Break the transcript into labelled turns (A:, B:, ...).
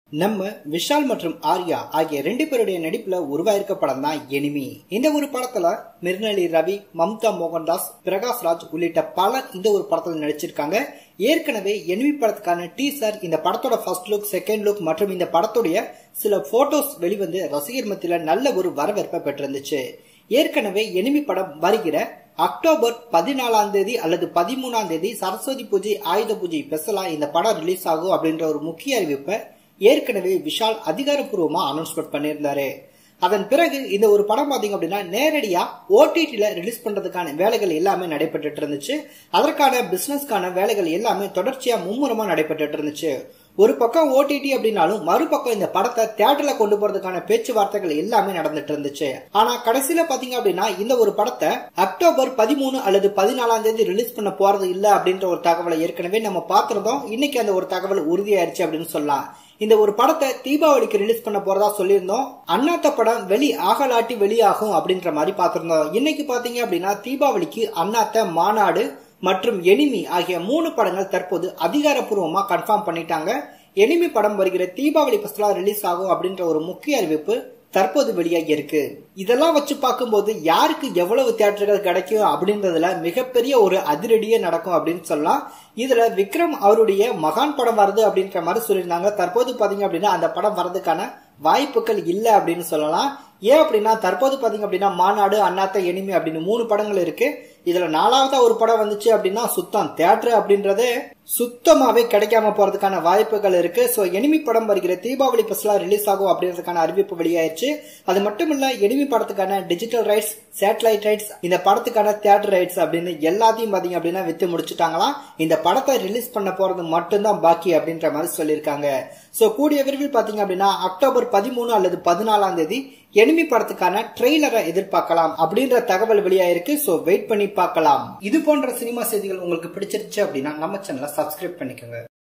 A: நம்ம விஷால் மற்றும் ஆர்யா ஆகிய ரெண்டு பேருடைய நடிப்புல உருவாயிருக்க படம் தான் எனிமி இந்த ஒரு படத்துல மிருநலி ரவி மம்தா மோகன்தாஸ் பிரகாஷ் ராஜ் உள்ளிட்ட பலர் இந்த ஒரு படத்துல நடிச்சிருக்காங்க ஏற்கனவே எனிமி படத்துக்கான டீசர் இந்த படத்தோட ஃபர்ஸ்ட் லுக் செகண்ட் லுக் மற்றும் இந்த படத்துடைய சில போட்டோஸ் வெளிவந்து ரசிகர் மத்தியில நல்ல ஒரு வரவேற்பை பெற்றிருந்துச்சு ஏற்கனவே எனிமி படம் வருகிற அக்டோபர் பதினாலாம் தேதி அல்லது பதிமூணாம் தேதி சரஸ்வதி பூஜை ஆயுத பூஜை ஸ்பெஷலா இந்த படம் ரிலீஸ் ஆகும் அப்படின்ற ஒரு முக்கிய அறிவிப்பை ஏற்கனவே விஷால் அதிகாரப்பூர்வமா அனௌன்ஸ்மெண்ட் பண்ணியிருந்தாரு அதன் பிறகு இந்த ஒரு படம் பாத்தீங்க அப்படின்னா நேரடியா ஓடிடில ரிலீஸ் பண்றதுக்கான வேலைகள் எல்லாமே நடைபெற்றுட்டு இருந்துச்சு அதற்கான பிசினஸ்க்கான வேலைகள் எல்லாமே தொடர்ச்சியா மும்முரமா நடைபெற்றுட்டு இருந்துச்சு ஒரு பக்கம் ஓடிடி அப்படின்னாலும் மறுபக்கம் இந்த படத்தை தியேட்டர்ல கொண்டு போறதுக்கான பேச்சுவார்த்தைகள் எல்லாமே நடந்துட்டு இருந்துச்சு ஆனா கடைசியில பாத்தீங்க அப்படின்னா இந்த ஒரு படத்தை அக்டோபர் பதிமூணு அல்லது பதினாலாம் தேதி ரிலீஸ் பண்ண போறது இல்ல அப்படின்ற ஒரு தகவலை ஏற்கனவே நம்ம பார்த்திருந்தோம் இன்னைக்கு அந்த ஒரு தகவல் உறுதியாயிருச்சு அப்படின்னு சொல்லலாம் இந்த ஒரு படத்தை தீபாவளிக்கு ரிலீஸ் பண்ண போறதா சொல்லியிருந்தோம் அண்ணாத்த படம் வெளி ஆகலாட்டி வெளியாகும் அப்படின்ற மாதிரி பார்த்திருந்தோம் இன்னைக்கு பாத்தீங்க அப்படின்னா தீபாவளிக்கு அண்ணாத்த மாநாடு மற்றும் எனிமி ஆகிய மூணு படங்கள் தற்போது அதிகாரப்பூர்வமா கன்ஃபார்ம் பண்ணிட்டாங்க எனிமி படம் வருகிற தீபாவளி பஸ்லா ரிலீஸ் ஆகும் அப்படின்ற ஒரு முக்கிய அறிவிப்பு தற்போது வெளியாகி இருக்கு இதெல்லாம் வச்சு பார்க்கும்போது யாருக்கு எவ்வளவு தியேட்டர்கள் கிடைக்கும் அப்படின்றதுல மிகப்பெரிய ஒரு அதிரடியே நடக்கும் அப்படின்னு சொல்லலாம் இதுல விக்ரம் அவருடைய மகான் படம் வருது அப்படின்ற மாதிரி சொல்லியிருந்தாங்க தற்போது பாத்தீங்க அப்படின்னா அந்த படம் வர்றதுக்கான வாய்ப்புகள் இல்லை அப்படின்னு சொல்லலாம் ஏன் அப்படின்னா தற்போது பாத்தீங்க அப்படின்னா மாநாடு அண்ணாத்த எனிமி அப்படின்னு மூணு படங்கள் இருக்கு இதுல நாலாவதா ஒரு படம் வந்துச்சு அப்படின்னா சுத்தம் தியேட்டர் அப்படின்றதே சுத்தமாவே கிடைக்காம போறதுக்கான வாய்ப்புகள் இருக்கு சோ எனிமி படம் வருகிற தீபாவளி பஸ்லா ரிலீஸ் ஆகும் அப்படின்றதுக்கான அறிவிப்பு வெளியாயிருச்சு அது மட்டும் இல்ல எனிமி படத்துக்கான டிஜிட்டல் ரைட்ஸ் சேட்டலைட் ரைட்ஸ் இந்த படத்துக்கான தியேட்டர் ரைட்ஸ் அப்படின்னு எல்லாத்தையும் பாத்தீங்க அப்படின்னா வித்து முடிச்சுட்டாங்களாம் இந்த படத்தை ரிலீஸ் பண்ண போறது மட்டும்தான் பாக்கி அப்படின்ற மாதிரி சொல்லியிருக்காங்க சோ கூடிய விரைவில் பாத்தீங்க அப்படின்னா அக்டோபர் பதிமூணு அல்லது பதினாலாம் தேதி எனிமி படத்துக்கான ட்ரெய்லரை எதிர்பார்க்கலாம் அப்படின்ற தகவல் வெளியாயிருக்கு சோ வெயிட் பண்ணி பார்க்கலாம் இது போன்ற சினிமா செய்திகள் உங்களுக்கு பிடிச்சிருச்சு அப்படின்னா நம்ம சேனலை சப்ஸ்கிரைப் பண்ணிக்கோங்க